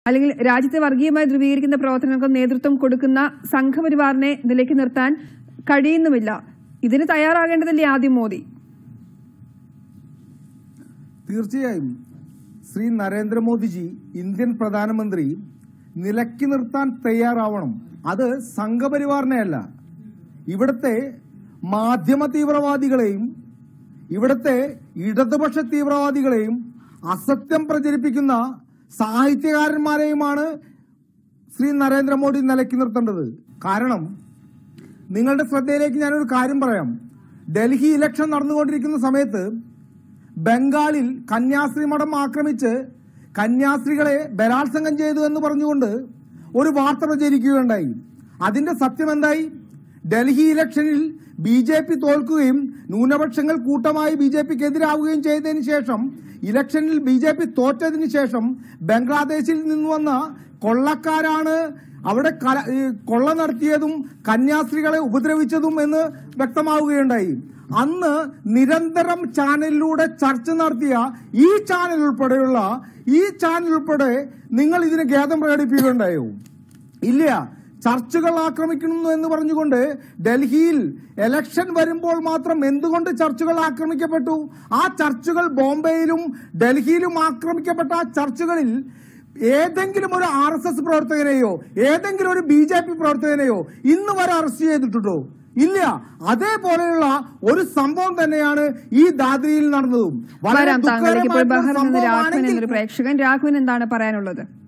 അല്ലെങ്കിൽ രാജ്യത്തെ വർഗീയമായി ധ്രുവീകരിക്കുന്ന പ്രവർത്തനങ്ങൾക്ക് നേതൃത്വം കൊടുക്കുന്ന സംഘപരിവാറിനെ നിലയ്ക്ക് നിർത്താൻ കഴിയുന്നുമില്ല ഇതിന് തയ്യാറാകേണ്ടതല്ലേ ആദ്യം മോദി തീർച്ചയായും ശ്രീ നരേന്ദ്രമോദിജി ഇന്ത്യൻ പ്രധാനമന്ത്രി നിലക്കി നിർത്താൻ തയ്യാറാവണം അത് സംഘപരിവാറിനെയല്ല ഇവിടുത്തെ മാധ്യമ തീവ്രവാദികളെയും ഇവിടുത്തെ ഇടതുപക്ഷ തീവ്രവാദികളെയും അസത്യം പ്രചരിപ്പിക്കുന്ന സാഹിത്യകാരന്മാരെയുമാണ് ശ്രീ നരേന്ദ്രമോദി നിലക്കി നിർത്തേണ്ടത് കാരണം നിങ്ങളുടെ ശ്രദ്ധയിലേക്ക് ഞാനൊരു കാര്യം പറയാം ഡൽഹി ഇലക്ഷൻ നടന്നുകൊണ്ടിരിക്കുന്ന സമയത്ത് ബംഗാളിൽ കന്യാസ്ത്രീ മഠം ആക്രമിച്ച് കന്യാസ്ത്രീകളെ ബലാത്സംഗം ചെയ്തു എന്ന് പറഞ്ഞുകൊണ്ട് ഒരു വാർത്ത പ്രചരിക്കുകയുണ്ടായി അതിന്റെ സത്യം എന്തായി ഡൽഹി ഇലക്ഷനിൽ ബി ജെ പി തോൽക്കുകയും ന്യൂനപക്ഷങ്ങൾ കൂട്ടമായി ബി ജെ പിക്ക് എതിരാവുകയും ചെയ്തതിനു ശേഷം ഇലക്ഷനിൽ ബി ജെ പി തോറ്റതിന് ശേഷം ബംഗ്ലാദേശിൽ നിന്ന് വന്ന കൊള്ളക്കാരാണ് അവിടെ കല- ഈ കൊള്ള നടത്തിയതും കന്യാസ്ത്രീകളെ ഉപദ്രവിച്ചതും എന്ന് വ്യക്തമാവുകയുണ്ടായി അന്ന് നിരന്തരം ചാനലിലൂടെ ചർച്ച നടത്തിയ ഈ ചാനൽ ഉൾപ്പെടെയുള്ള ഈ ചാനൽ ഉൾപ്പെടെ നിങ്ങൾ ഇതിന് ഖേദം പ്രകടിപ്പിക്കുകയുണ്ടായോ ഇല്ല ചർച്ചുകൾ ആക്രമിക്കുന്നു എന്ന് പറഞ്ഞുകൊണ്ട് ഡൽഹിയിൽ എലക്ഷൻ വരുമ്പോൾ മാത്രം എന്തുകൊണ്ട് ചർച്ചുകൾ ആക്രമിക്കപ്പെട്ടു ആ ചർച്ചുകൾ ബോംബെയിലും ഡൽഹിയിലും ആക്രമിക്കപ്പെട്ട ആ ചർച്ചുകളിൽ ഏതെങ്കിലും ഒരു ആർ എസ് എസ് പ്രവർത്തകനെയോ ഏതെങ്കിലും ഒരു ബി ജെ പി പ്രവർത്തകനെയോ ഇന്ന് വരെ അറസ്റ്റ് ചെയ്തിട്ടുണ്ടോ ഇല്ല അതേപോലെയുള്ള ഒരു സംഭവം തന്നെയാണ് ഈ ദാദ്രിയിൽ നടന്നതും വളരെ വരാം താങ്കളിലേക്ക് ഇപ്പോൾ ദുഃഖകരമായിട്ടുള്ള ബഹ്റിൽ നിന്ന് രാഘവൻ സംഭവമാണെങ്കിൽ എന്നൊരു പ്രേക്ഷകൻ രാഘവൻ എന്താണ് പറയാനുള്ളത്